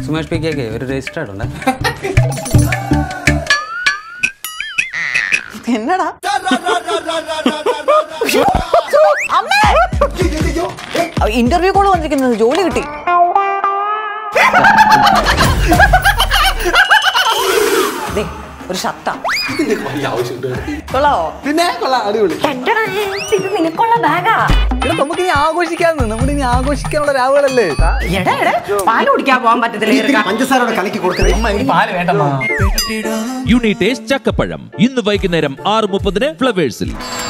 Sumesh P K ഒരു register ഉണ്ട് എന്നടാ ഇന്റർവ്യൂ കോള് വന്നിരിക്കുന്നത് ജോലി കിട്ടി ദേ, ഒരു ഷർട്ടാ കൊള്ളാവോ പിന്നെ കൊള്ളാം അടിപൊളി എന്തടാ ഇത് നിനക്കുള്ള ബാഗാ ഇവിടെ നമുക്ക് ഇനി ആഘോഷിക്കാന്ന് നമ്മുടെ ഇനി ആഘോഷിക്കാനുള്ള രാവുകളല്ലേ എടാ എടാ പാല് കുടിക്കാൻ പോകാൻ പറ്റത്തില്ല ചെറുക്കാ. പഞ്ചസാരോടെ കലക്കി കൊടുക്കുന്നത് പാല് വേണ്ടമ്മ യുണീറ്റേഴ്സ് ചക്കപ്പഴം ഇന്ന് വൈകുന്നേരം ആറ് മുപ്പതിന് ഫ്ലവേഴ്സിൽ